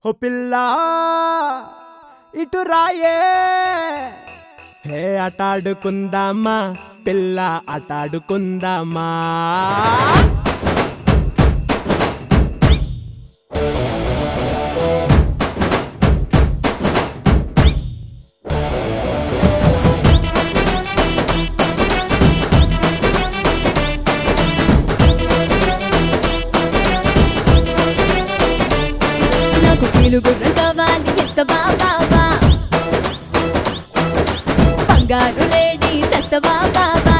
ఓ పిల్ల ఇటు రాయే హే ఆటాడుకుందామా పిల్ల ఆటాడుకుందామా నాకు కీలు గుర్రం కావాలి ఎత్తవా బాబా బంగారు లేడీ తెస్తవా బాబా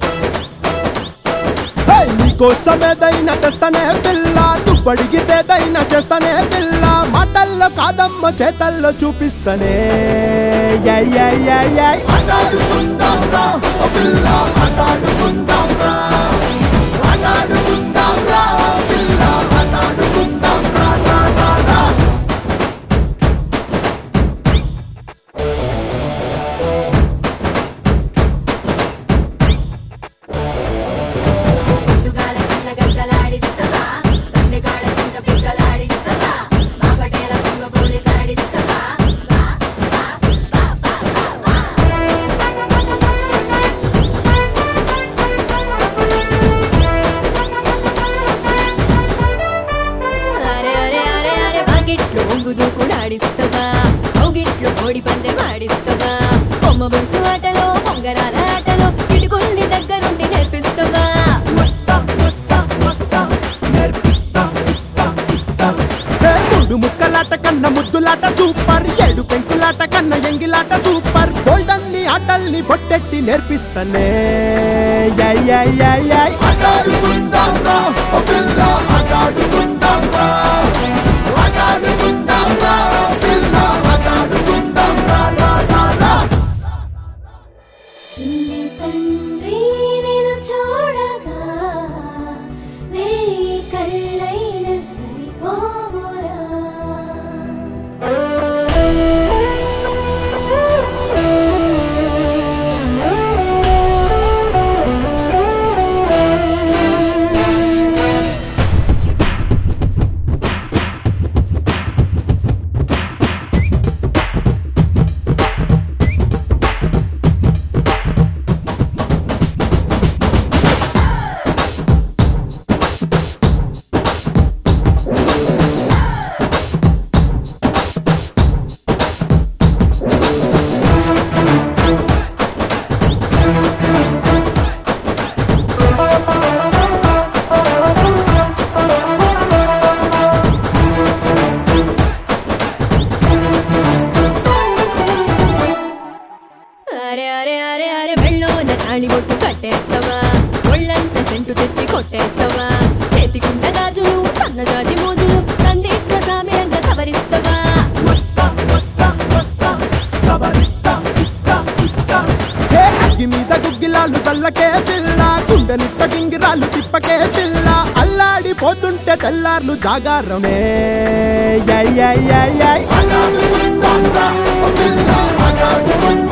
హే, నీకోసమేదైనా తెస్తానే పిల్ల నువ్వు అడిగితేదైనా చేస్తానే పిల్ల మాటల్లో కాదమ్మ చేతల్లో చూపిస్తానే యై, యై, యై, యై. ఆటాడుకుందాంరా, ఓ పిల్ల, ఆటాడుకుందాంరా. ఆటాడుకుందాంరా, పిల్ల, ఆటాడుకుందాంరా, రా, రా, రా. పొద్దుగాల కళ్ళ గగ్గలాడిస్తవా సందెగాడ చింత పిక్కలాడిస్తవా మా పటేల పొంగ పోలీసాడిస్తవా వా, వా, వా, వా, వా, వా. అరే అరే అరే అరే బాగిట్లో ఒంగు దూకుడాడిస్తవా ఒగిట్లో కోడి పందె మాడిస్తవా బొమ్మ బొరుసు ఆటలో పొంగరాల ఆటలో ఇటుకొల్లి దగ్గరుండి నేర్పిస్తవా వస్తా, వస్తా, వస్తా, నేర్పిస్తా, ఇస్తా, ఇస్తా. ఏ మూడు ముక్కలాట కన్నా ముద్దులాట సూపర్ ఏడు పెంకులాట కన్నా ఎంగిలాట సూపర్ గోల్డన్ని ఆటల్ని పొట్టెట్టి నేర్పిస్తానే యై, యై, యై, యై. ఆటాడుకుందాంరా, ఓ పిల్ల, ఆటాడుకుందాంరా. ఆటాడుకుందాంరా, పిల్ల, ఆటాడుకుందాంరా, రా, రా, రా. చిన్ని తండ్రి నేను చూడగా వేయి కళ్ళైన సరిపోవురా అరే అరే అరే అరే మెళ్ళోన తాళి బొట్టు కట్టేస్తావా ఒళ్ళంత సెంటు తెచ్చి కొట్టేస్తావా చేతికుండ గాజులు సన్నజాజి మోజులు సందీప్త సామిరంగా సవరిస్తావా వస్తా, వస్తా, వస్తా, సవరిస్తా, ఇస్తా, ఇస్తా. ఏ అగ్గి మీద గుగ్గిలాలు చల్లకే పిల్ల గుండెనిట్ట గింగిరాలు తిప్పకే పిల్ల అల్లాడిపోతుంటే తెల్లార్లు జాగారమే యై, యై, యై, యై. ఆటాడుకుందాంరా, ఓ పిల్ల, ఆటాడుకుందాంరా.